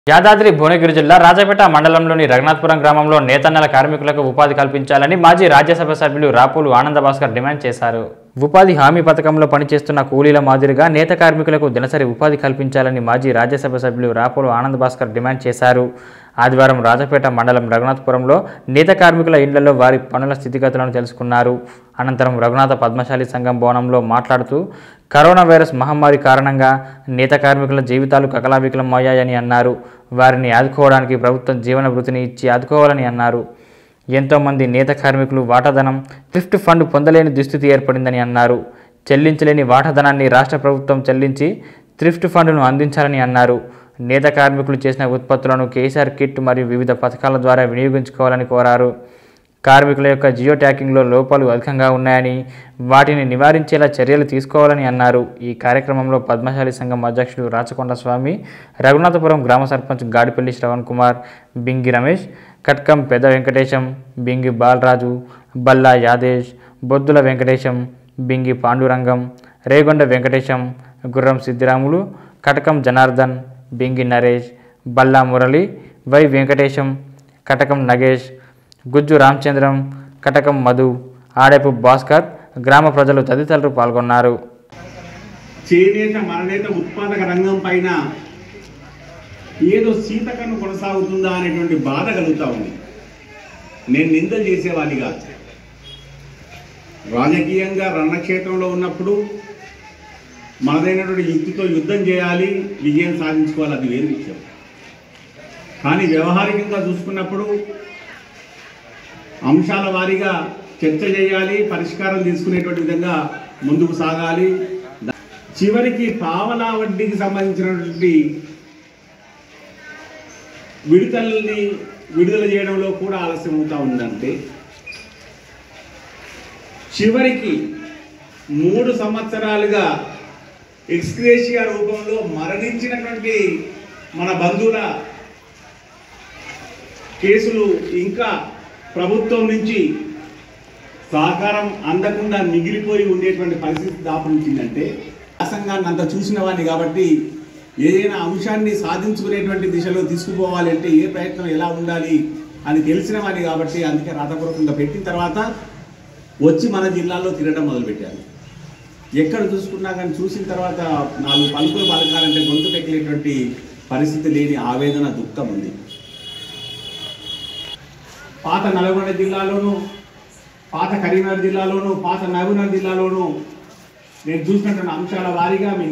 యాదాద్రి భువనగిరి జిల్లా రాజపేట మండలంలోని రఘునాథపురం గ్రామంలో నేతన్నల కార్మికులకు ఉపాధి కల్పించాలని మాజీ రాజ్యసభ సభ్యులు రాపులు ఆనంద భాస్కర్ డిమాండ్ చేశారు ఉపాధి హామీ పథకంలో పనిచేస్తున్న కూలీల మాదిరిగా నేత కార్మికులకు దినసరి ఉపాధి కల్పించాలని మాజీ రాజ్యసభ సభ్యులు రాపులు ఆనంద్ భాస్కర్ డిమాండ్ చేశారు ఆదివారం రాజపేట మండలం రఘునాథపురంలో నేత కార్మికుల ఇండ్లలో వారి పనుల స్థితిగతులను తెలుసుకున్నారు అనంతరం రఘునాథ పద్మశాలి సంఘం భవనంలో మాట్లాడుతూ కరోనా వైరస్ మహమ్మారి కారణంగా నేత కార్మికుల జీవితాలు కకలావికలం అయ్యాయని అన్నారు వారిని ఆదుకోవడానికి ప్రభుత్వం జీవన వృత్తిని ఇచ్చి ఆదుకోవాలని అన్నారు ఎంతోమంది నేత కార్మికులు వాటాధనం థ్రిఫ్ట్ ఫండ్ పొందలేని దుస్థితి ఏర్పడిందని అన్నారు చెల్లించలేని వాటాధనాన్ని రాష్ట్ర ప్రభుత్వం చెల్లించి థ్రిఫ్ట్ ఫండ్ను అందించాలని అన్నారు నేత కార్మికులు చేసిన ఉత్పత్తులను కేసీఆర్ కిట్ మరియు వివిధ పథకాల ద్వారా వినియోగించుకోవాలని కోరారు కార్మికుల యొక్క జియో ట్యాకింగ్లో లోపాలు అధికంగా ఉన్నాయని వాటిని నివారించేలా చర్యలు తీసుకోవాలని అన్నారు ఈ కార్యక్రమంలో పద్మశాలి సంఘం అధ్యక్షుడు రాచకొండ స్వామి రఘునాథపురం గ్రామ సర్పంచ్ గాడిపల్లి శ్రవణ్ కుమార్ బింగి రమేష్ కట్కం పెద్ద వెంకటేశం బింగి బాలరాజు బల్లా యాదేశ్ బొద్దుల వెంకటేశం బింగి పాండురంగం రేగొండ వెంకటేశం గుర్రం సిద్ధిరాములు కటకం జనార్దన్ బింగి నరేష్ బల్లా మురళి వై వెంకటేశం కటకం నగేష్ గుజ్జు రామచంద్రం కటకం మధు ఆడేపు భాస్కర్ గ్రామ ప్రజలు తదితరులు పాల్గొన్నారు చేనేత మరనేత ఉత్పాదక రంగం పైన ఏదో శీతకన్ను కొనసాగుతుందా అనేటువంటి బాధ కలుగుతా ఉంది నేను నిందలు చేసేవాడిని కాదు రాజకీయంగా రణక్షేత్రంలో ఉన్నప్పుడు మనదైనటువంటి యుక్తితో యుద్ధం చేయాలి విజయం సాధించుకోవాలి అది వేరు విషయం కానీ వ్యవహారికంగా చూసుకున్నప్పుడు అంశాల వారీగా చర్చ చేయాలి పరిష్కారం తీసుకునేటువంటి విధంగా ముందుకు సాగాలి చివరికి పావలా వడ్డీకి సంబంధించినటువంటి విడుదలని విడుదల చేయడంలో కూడా ఆలస్యం అవుతా ఉందంటే చివరికి మూడు సంవత్సరాలుగా ఎక్స్గ్రేషియా రూపంలో మరణించినటువంటి మన బంధువుల కేసులు ఇంకా ప్రభుత్వం నుంచి సహకారం అందకుండా మిగిలిపోయి ఉండేటువంటి పరిస్థితి దాపురించిందంటే వ్యాసంగాన్ని అంత చూసిన వాడిని కాబట్టి ఏదైనా అంశాన్ని సాధించుకునేటువంటి దిశలో తీసుకుపోవాలి అంటే ఏ ప్రయత్నం ఎలా ఉండాలి అని తెలిసిన వాడిని కాబట్టి అందుకే రాతపూర్వకంగా పెట్టిన తర్వాత వచ్చి మన జిల్లాలో తిరగడం మొదలుపెట్టారు ఎక్కడ చూసుకున్నా కానీ చూసిన తర్వాత నాలుగు పలుకులు పలకాలంటే గొంతు పెక్కలేటువంటి పరిస్థితి లేని ఆవేదన దుఃఖం ఉంది పాత నల్గొండ జిల్లాలోను పాత కరీంనగర్ జిల్లాలోను పాత మహబూబ్నగర్ జిల్లాలోను నేను చూసినటువంటి అంశాల వారీగా మీ